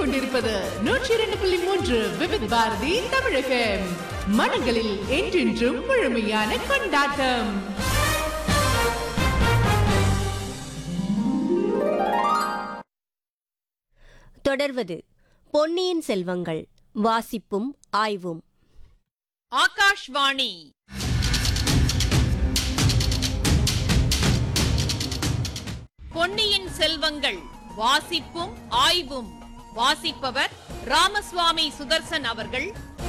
கொண்டிருப்பது நூற்றி இரண்டு புள்ளி மூன்று விவித் பாரதி தமிழகம் மனங்களில் என்றென்றும் முழுமையான கொண்டாட்டம் தொடர்வது பொன்னியின் செல்வங்கள் வாசிப்பும் ஆய்வும் ஆகாஷ்வாணி பொன்னியின் செல்வங்கள் வாசிப்பும் ஆய்வும் வாசிப்பவர் ராமசுவாமி சுதர்சன் அவர்கள்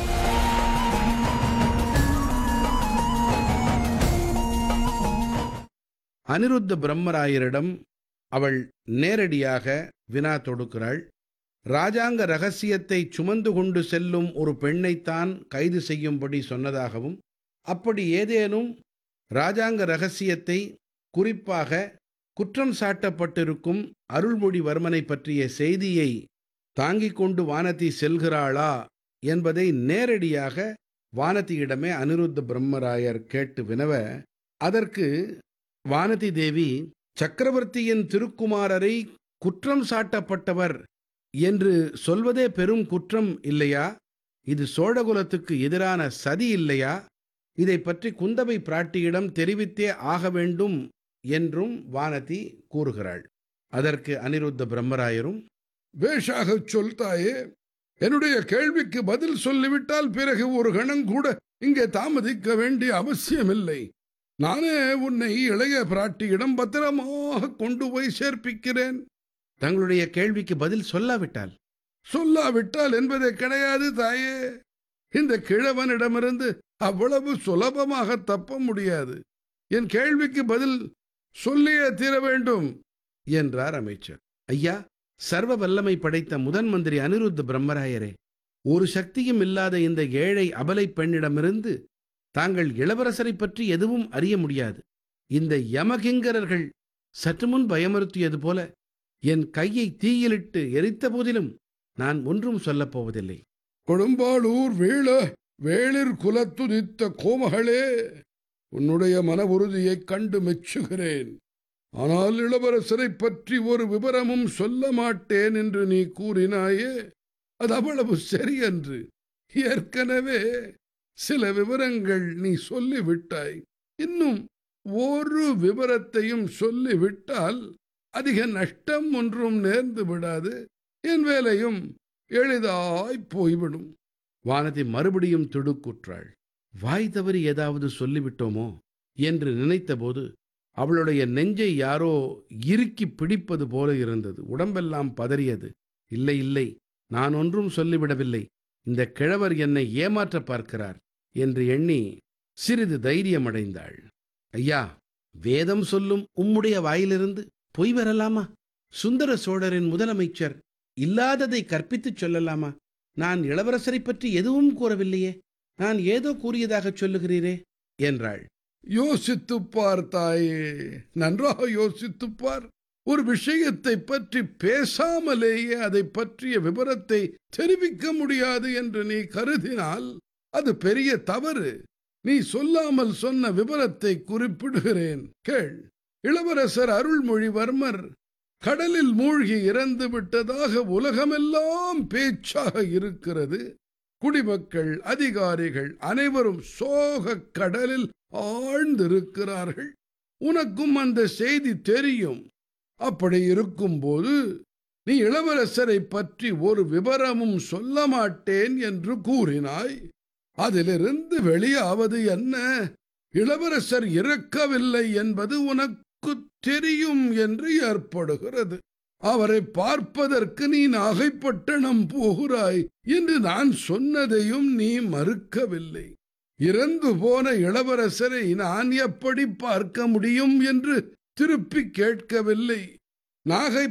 அனிருத்த பிரம்மராயரிடம் அவள் நேரடியாக வினா தொடுக்கிறாள் ராஜாங்க ரகசியத்தை சுமந்து கொண்டு செல்லும் ஒரு பெண்ணைத்தான் கைது செய்யும்படி சொன்னதாகவும் அப்படி ஏதேனும் ராஜாங்க ரகசியத்தை குறிப்பாக குற்றம் சாட்டப்பட்டிருக்கும் அருள்மொழிவர்மனை பற்றிய செய்தியை தாங்கிக் கொண்டு வானதி செல்கிறாளா என்பதை நேரடியாக வானதியிடமே அனிருத்த பிரம்மராயர் கேட்டு வினவ அதற்கு வானதி தேவி சக்கரவர்த்தியின் திருக்குமாரரை குற்றம் சாட்டப்பட்டவர் என்று சொல்வதே பெரும் குற்றம் இல்லையா இது சோழகுலத்துக்கு எதிரான சதி இல்லையா இதை பற்றி குந்தவை பிராட்டியிடம் தெரிவித்தே ஆக வேண்டும் என்றும் வானதி கூறுகிறாள் அதற்கு அனிருத்த பிரம்மராயரும் பேஷாகச் சொல் தாயே என்னுடைய கேள்விக்கு பதில் சொல்லிவிட்டால் பிறகு ஒரு கணம் கூட இங்கே தாமதிக்க வேண்டிய அவசியமில்லை நானே உன்னை இளைய பிராட்டியிடம் பத்திரமாக கொண்டு போய் சேர்ப்பிக்கிறேன் தங்களுடைய கேள்விக்கு பதில் சொல்லாவிட்டால் சொல்லாவிட்டால் என்பதே கிடையாது தாயே இந்த கிழவனிடமிருந்து அவ்வளவு சுலபமாக தப்ப முடியாது என் கேள்விக்கு பதில் சொல்லியே தீர வேண்டும் என்றார் அமைச்சர் ஐயா சர்வ வல்லமை படைத்த முதன் மந்திரி அனிருத்த பிரம்மராயரே ஒரு சக்தியும் இல்லாத இந்த ஏழை அபலை பெண்ணிடமிருந்து தாங்கள் இளவரசரை பற்றி எதுவும் அறிய முடியாது இந்த யமகிங்கரர்கள் சற்று முன் பயமுறுத்தியது போல என் கையை தீயிலிட்டு எரித்த போதிலும் நான் ஒன்றும் சொல்லப் போவதில்லை கொடும்பாளூர் வீழ வேளிர் குலத்துதித்த கோமகளே உன்னுடைய மன உறுதியைக் கண்டு மெச்சுகிறேன் ஆனால் இளவரசரைப் பற்றி ஒரு விவரமும் சொல்ல மாட்டேன் என்று நீ கூறினாயே அது அவ்வளவு சரியன்று ஏற்கனவே சில விவரங்கள் நீ சொல்லிவிட்டாய் இன்னும் ஒரு விவரத்தையும் சொல்லிவிட்டால் அதிக நஷ்டம் ஒன்றும் நேர்ந்து விடாது என் வேலையும் எளிதாய் போய்விடும் வானதி மறுபடியும் திடுக்குற்றாள் வாய் தவறி ஏதாவது சொல்லிவிட்டோமோ என்று நினைத்தபோது அவளுடைய நெஞ்சை யாரோ இறுக்கி பிடிப்பது போல இருந்தது உடம்பெல்லாம் பதறியது இல்லை இல்லை நான் ஒன்றும் சொல்லிவிடவில்லை இந்த கிழவர் என்னை ஏமாற்ற பார்க்கிறார் என்று எண்ணி சிறிது தைரியமடைந்தாள் ஐயா வேதம் சொல்லும் உம்முடைய வாயிலிருந்து பொய் வரலாமா சுந்தர சோழரின் முதலமைச்சர் இல்லாததை கற்பித்துச் சொல்லலாமா நான் இளவரசரைப் பற்றி எதுவும் கூறவில்லையே நான் ஏதோ கூறியதாகச் சொல்லுகிறீரே என்றாள் யோசித்துப் பார் தாயே நன்றாக யோசித்துப் பார் ஒரு விஷயத்தை பற்றி பேசாமலேயே அதை பற்றிய விவரத்தை தெரிவிக்க முடியாது என்று நீ கருதினால் அது பெரிய தவறு நீ சொல்லாமல் சொன்ன விவரத்தை குறிப்பிடுகிறேன் கேள் இளவரசர் அருள்மொழிவர்மர் கடலில் மூழ்கி இறந்து விட்டதாக உலகமெல்லாம் பேச்சாக இருக்கிறது குடிமக்கள் அதிகாரிகள் அனைவரும் சோகக் கடலில் ஆழ்ந்திருக்கிறார்கள் உனக்கும் அந்த செய்தி தெரியும் அப்படி இருக்கும்போது நீ இளவரசரை பற்றி ஒரு விவரமும் சொல்ல மாட்டேன் என்று கூறினாய் அதிலிருந்து வெளியாவது என்ன இளவரசர் இறக்கவில்லை என்பது உனக்கு தெரியும் என்று ஏற்படுகிறது அவரை பார்ப்பதற்கு நீ நாகைப்பட்டணம் போகிறாய் என்று நான் சொன்னதையும் நீ மறுக்கவில்லை இறந்து போன இளவரசரை நான் எப்படி பார்க்க முடியும் என்று திருப்பி கேட்கவில்லை நாகை